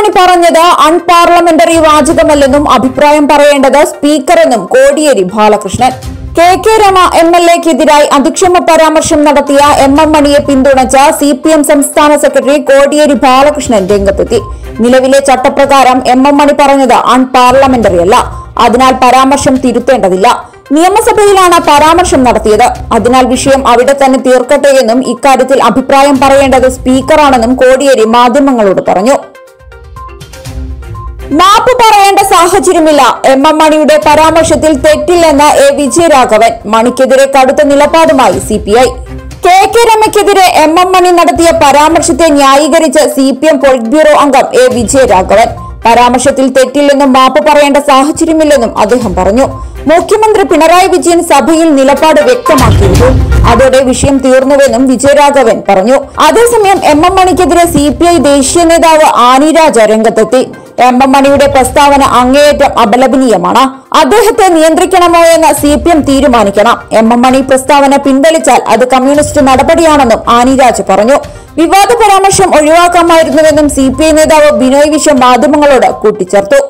മണി പറഞ്ഞത് അൺപാർലമെന്ററി വാചകമല്ലെന്നും അഭിപ്രായം പറയേണ്ടത് സ്പീക്കറെന്നും Kodiyeri Balakrishnan K K Rema M L എക്കെതിരായി അധിക്ഷേപ പരാമർശം നടത്തിയ എം എം മണിയെ പിന്തുണച്ച സി പി എം സംസ്ഥാന സെക്രട്ടറി കോടിയേരി ബാലകൃഷ്ണൻ രംഗത്തെത്തി നിലവിലെ ചട്ടപ്രകാരം എം എം മണി പറഞ്ഞത് അൺപാർലമെന്ററി അല്ല അതിനാൽ പരാമർശം തിരുത്തേണ്ടതില്ല നിയമസഭയിലാണ് പരാമർശം നടത്തിയത് അതിനാൽ വിഷയം അവിടെ തന്നെ തീർക്കട്ടെ എന്നും ഇക്കാര്യത്തിൽ അഭിപ്രായം പറയേണ്ടത് സ്പീക്കറാണെന്നും കോടിയേരി മാധ്യമങ്ങളോട് പറഞ്ഞു മാപ്പ് പറയേണ്ട സാഹചര്യമില്ല എം എം മണിയുടെ പരാമർശത്തിൽ തെറ്റില്ലെന്ന് എ വിജയരാഘവൻ മണിക്കെതിരെ കടുത്ത നിലപാടുമായി C P I K K രമയ്ക്കെതിരെ എം എം മണി നടത്തിയ പരാമർശത്തെ ന്യായീകരിച്ച് C P M politburo അംഗം എ വിജയരാഘവൻ പരാമർശത്തിൽ തെറ്റില്ലെന്നും മാപ്പ് പറയേണ്ട സാഹചര്യമില്ലെന്നും അദ്ദേഹം പറഞ്ഞു മുഖ്യമന്ത്രി പിണറായി വിജയൻ സഭയിൽ നിലപാട് വ്യക്തമാക്കിയിരുന്നു അതോടെ വിഷയം തീർന്നുവെന്നും വിജയരാഘവൻ പറഞ്ഞു അതേസമയം എം എം മണിക്കെതിരെ സി പി ഐ ദേശീയ നേതാവ് ആനിരാജ രംഗത്തെത്തി എം എം മണിയുടെ പ്രസ്താവന അങ്ങേയറ്റം അപലപനീയമാണ് അദ്ദേഹത്തെ നിയന്ത്രിക്കണമോ എന്ന് സി പി എം തീരുമാനിക്കണം എം എം മണി പ്രസ്താവന പിൻവലിച്ചാൽ അത് കമ്മ്യൂണിസ്റ്റ് നടപടിയാണെന്നും ആനിരാജ് പറഞ്ഞു വിവാദ പരാമർശം ഒഴിവാക്കാമായിരുന്നുവെന്നും സി പി ഐ നേതാവ് ബിനോയ് വിശ്വം മാധ്യമങ്ങളോട് കൂട്ടിച്ചേർത്തു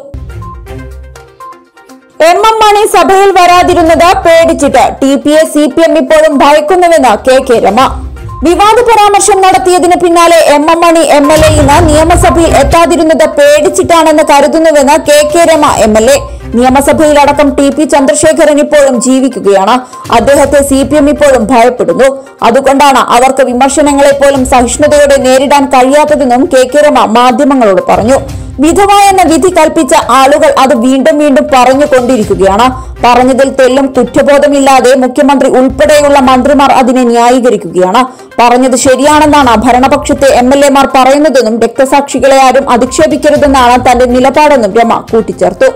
എം എം മണി സഭയിൽ വരാതിരുന്നത് പേടിച്ചിട്ട് T P A C P M ഇപ്പോഴും ഭയക്കുന്നുവെന്ന് കെ കെ രമ വിവാദ പരാമർശം നടത്തിയതിന് പിന്നാലെ M M Mani M L A ഇന്ന് നിയമസഭയിൽ എത്താതിരുന്നത് പേടിച്ചിട്ടാണെന്ന് കരുതുന്നുവെന്ന് K K Rema M L A നിയമസഭയിലടക്കം ടി പി ചന്ദ്രശേഖരൻ ഇപ്പോഴും ജീവിക്കുകയാണ് അദ്ദേഹത്തെ സി പി എം ഇപ്പോഴും ഭയപ്പെടുന്നു അതുകൊണ്ടാണ് അവർക്ക് വിമർശനങ്ങളെ പോലും സഹിഷ്ണുതയോടെ നേരിടാൻ കഴിയാത്തതെന്നും കെ കെ രമ മാധ്യമങ്ങളോട് പറഞ്ഞു വിധവ എന്ന വിധി കൽപ്പിച്ച ആളുകൾ അത് വീണ്ടും വീണ്ടും പറഞ്ഞുകൊണ്ടിരിക്കുകയാണ് പറഞ്ഞതിൽ തെല്ലും കുറ്റബോധമില്ലാതെ മുഖ്യമന്ത്രി ഉൾപ്പെടെയുള്ള മന്ത്രിമാർ അതിനെ ന്യായീകരിക്കുകയാണ് പറഞ്ഞത് ശരിയാണെന്നാണ് ഭരണപക്ഷത്തെ എം എൽ എമാർ പറയുന്നതെന്നും രക്തസാക്ഷികളെ ആരും അധിക്ഷേപിക്കരുതെന്നാണ് തന്റെ നിലപാടെന്നും രമ കൂട്ടിച്ചേർത്തു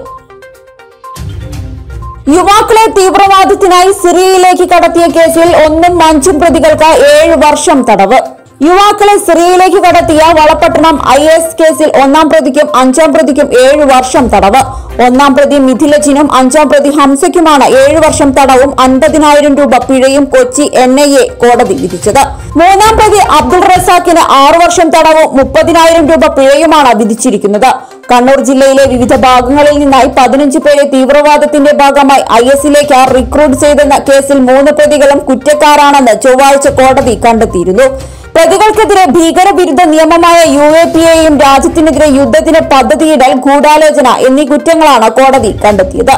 യുവാക്കളെ തീവ്രവാദത്തിനായി സിറിയയിലേക്ക് കടത്തിയ കേസിൽ ഒന്നും അഞ്ചും പ്രതികൾക്ക് ഏഴ് വർഷം തടവ് യുവാക്കളെ സിറിയയിലേക്ക് കടത്തിയ വളപട്ടണം ഐ എസ് കേസിൽ ഒന്നാം പ്രതിക്കും അഞ്ചാം പ്രതിക്കും ഏഴ് വർഷം തടവ് ഒന്നാം പ്രതി മിഥിലജിനും അഞ്ചാം പ്രതി ഹംസയ്ക്കുമാണ് ഏഴു വർഷം തടവും അൻപതിനായിരം രൂപ പിഴയും കൊച്ചി എൻ ഐ എ കോടതി വിധിച്ചത് മൂന്നാം പ്രതി അബ്ദുൾ റസാഖിന് ആറു വർഷം തടവും മുപ്പതിനായിരം രൂപ പിഴയുമാണ് വിധിച്ചിരിക്കുന്നത് കണ്ണൂർ ജില്ലയിലെ വിവിധ ഭാഗങ്ങളിൽ നിന്നായി പതിനഞ്ച് പേരെ തീവ്രവാദത്തിന്റെ ഭാഗമായി ഐ എസിലേക്ക് റിക്രൂട്ട് ചെയ്തെന്ന കേസിൽ മൂന്ന് പ്രതികളും കുറ്റക്കാരാണെന്ന് ചൊവ്വാഴ്ച കോടതി കണ്ടെത്തിയിരുന്നു പ്രതികൾക്കെതിരെ ഭീകരവിരുദ്ധ നിയമമായ യു എ പി എയും രാജ്യത്തിനെതിരെ യുദ്ധത്തിന് പദ്ധതിയിടൽ ഗൂഢാലോചന എന്നീ കുറ്റങ്ങളാണ് കോടതി കണ്ടെത്തിയത്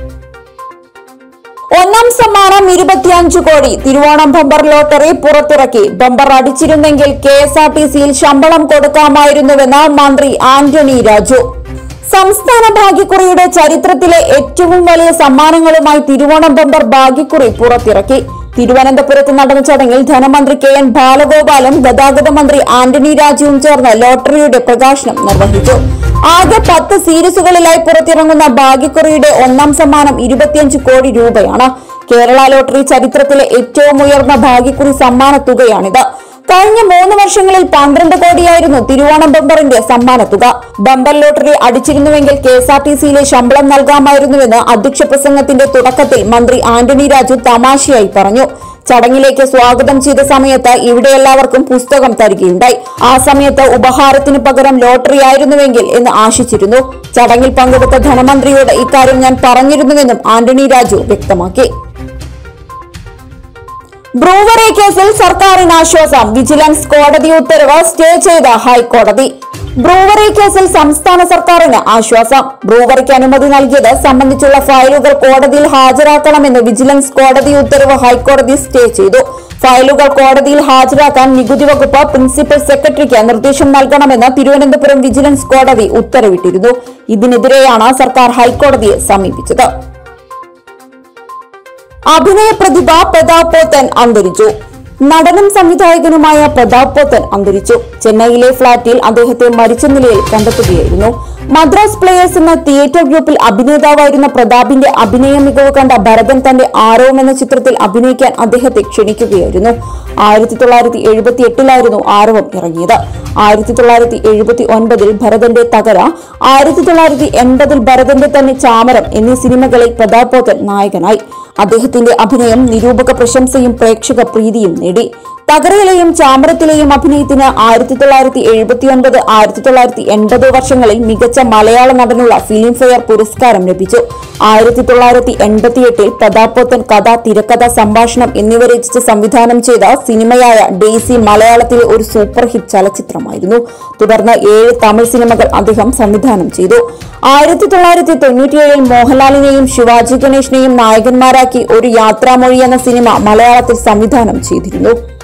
ഒന്നാം സമ്മാനം ഇരുപത്തിയഞ്ചു കോടി തിരുവോണം ബമ്പർ ലോട്ടറി പുറത്തിറക്കി ബമ്പർ അടിച്ചിരുന്നെങ്കിൽ കെ എസ് ആർ ടി സിയിൽ ശമ്പളം കൊടുക്കാമായിരുന്നുവെന്ന് മന്ത്രി ആന്റണി രാജു സംസ്ഥാന ഭാഗ്യക്കുറിയുടെ ചരിത്രത്തിലെ ഏറ്റവും വലിയ സമ്മാനങ്ങളുമായി തിരുവോണം ബമ്പർ ഭാഗ്യക്കുറി പുറത്തിറക്കി തിരുവനന്തപുരത്ത് നടന്ന ചടങ്ങിൽ ധനമന്ത്രി കെ എൻ ബാലഗോപാലും ഗതാഗത മന്ത്രി ആന്റണി രാജുവും ചേർന്ന് ലോട്ടറിയുടെ പ്രകാശനം നിർവഹിച്ചു ആകെ പത്ത് സീരീസുകളിലായി പുറത്തിറങ്ങുന്ന ഭാഗ്യക്കുറിയുടെ ഒന്നാം സമ്മാനം ഇരുപത്തിയഞ്ച് കോടി രൂപയാണ് കേരള ലോട്ടറി ചരിത്രത്തിലെ ഏറ്റവും ഉയർന്ന ഭാഗ്യക്കുറി സമ്മാന തുകയാണിത് കഴിഞ്ഞ മൂന്ന് വർഷങ്ങളിൽ പന്ത്രണ്ട് കോടിയായിരുന്നു തിരുവോണം ബമ്പറിന്റെ സമ്മാനത്തുക ബമ്പർ ലോട്ടറി അടിച്ചിരുന്നുവെങ്കിൽ കെ എസ് ആർ ടി സിയിലെ ശമ്പളം നൽകാമായിരുന്നുവെന്ന് അധ്യക്ഷ പ്രസംഗത്തിന്റെ തുടക്കത്തിൽ മന്ത്രി ആന്റണി രാജു തമാശയായി പറഞ്ഞു ചടങ്ങിലേക്ക് സ്വാഗതം ചെയ്ത സമയത്ത് ഇവിടെ എല്ലാവർക്കും പുസ്തകം തരികയുണ്ടായി ആ സമയത്ത് ഉപഹാരത്തിന് പകരം ലോട്ടറി ആയിരുന്നുവെങ്കിൽ എന്ന് ആശിച്ചിരുന്നു ചടങ്ങിൽ പങ്കെടുത്ത ധനമന്ത്രിയോട് ഇക്കാര്യം ഞാൻ പറഞ്ഞിരുന്നുവെന്നും ആന്റണി രാജു വ്യക്തമാക്കി ബ്രൂവറി കേസിൽ സർക്കാരിന് ആശ്വാസം വിജിലൻസ് കോടതി ഉത്തരവ് സ്റ്റേ ചെയ്ത ഹൈക്കോടതി ബ്രൂവറി കേസിൽ സംസ്ഥാന സർക്കാരിന് ആശ്വാസം ബ്രൂവറിക്ക് അനുമതി നൽകിയത് സംബന്ധിച്ചുള്ള ഫയലുകൾ കോടതിയിൽ ഹാജരാക്കണമെന്ന് വിജിലൻസ് കോടതി ഉത്തരവ് ഹൈക്കോടതി സ്റ്റേ ചെയ്തു ഫയലുകൾ കോടതിയിൽ ഹാജരാക്കാൻ നികുതി വകുപ്പ് പ്രിൻസിപ്പൽ സെക്രട്ടറിക്ക് നിർദ്ദേശം നൽകണമെന്ന് തിരുവനന്തപുരം വിജിലൻസ് കോടതി ഉത്തരവിട്ടിരുന്നു ഇതിനെതിരെയാണ് സർക്കാർ ഹൈക്കോടതിയെ സമീപിച്ചത് അഭിനയ പ്രതിഭ പ്രതാപ് പോത്തൻ അന്തരിച്ചു നടനും സംവിധായകനുമായ പ്രതാപ് പോത്തൻ അന്തരിച്ചു ചെന്നൈയിലെ ഫ്ളാറ്റിൽ അദ്ദേഹത്തെ മരിച്ച നിലയിൽ കണ്ടെത്തുകയായിരുന്നു മദ്രാസ് പ്ലേയേഴ്സ് എന്ന തിയേറ്റർ ഗ്രൂപ്പിൽ അഭിനേതാവായിരുന്ന പ്രതാപിന്റെ അഭിനയ മികവ് കണ്ട ഭരതൻ തന്റെ ആരവം എന്ന ചിത്രത്തിൽ അഭിനയിക്കാൻ അദ്ദേഹത്തെ ക്ഷണിക്കുകയായിരുന്നു ആയിരത്തി തൊള്ളായിരത്തി എഴുപത്തി എട്ടിലായിരുന്നു ആരവം ഇറങ്ങിയത് ആയിരത്തി തൊള്ളായിരത്തി എഴുപത്തി ഒൻപതിൽ ഭരതന്റെ തകര ആയിരത്തി തൊള്ളായിരത്തി എൺപതിൽ ഭരതന്റെ തന്നെ ചാമരം എന്നീ സിനിമകളിൽ പ്രതാപ് പോത്തൻ നായകനായി അദ്ദേഹത്തിന്റെ അഭിനയം നിരൂപക പ്രശംസയും പ്രേക്ഷക പ്രീതിയും നേടി തകരയിലെയും ചാമരത്തിലെയും അഭിനയത്തിന് ആയിരത്തി തൊള്ളായിരത്തി എഴുപത്തിയൊൻപത് ആയിരത്തി തൊള്ളായിരത്തി എൺപത് വർഷങ്ങളിൽ മികച്ച മലയാള നടനുള്ള ഫിലിംഫെയർ പുരസ്കാരം ലഭിച്ചു ആയിരത്തി തൊള്ളായിരത്തി എൺപത്തിയെട്ടിൽ പ്രതാപോത്തൻ കഥ തിരക്കഥ സംഭാഷണം എന്നിവ രചിച്ച് സംവിധാനം ചെയ്ത സിനിമയായ ഡെയ്സി മലയാളത്തിലെ ഒരു സൂപ്പർ ഹിറ്റ് ചലച്ചിത്രമായിരുന്നു തുടർന്ന് ഏഴ് തമിഴ് സിനിമകൾ അദ്ദേഹം സംവിധാനം ചെയ്തു ആയിരത്തി തൊള്ളായിരത്തി തൊണ്ണൂറ്റിയേഴിൽ മോഹൻലാലിനെയും ശിവാജി ഗണേഷിനെയും നായകന്മാരാക്കി ഒരു യാത്രാമൊഴി എന്ന സിനിമ മലയാളത്തിൽ സംവിധാനം ചെയ്തിരുന്നു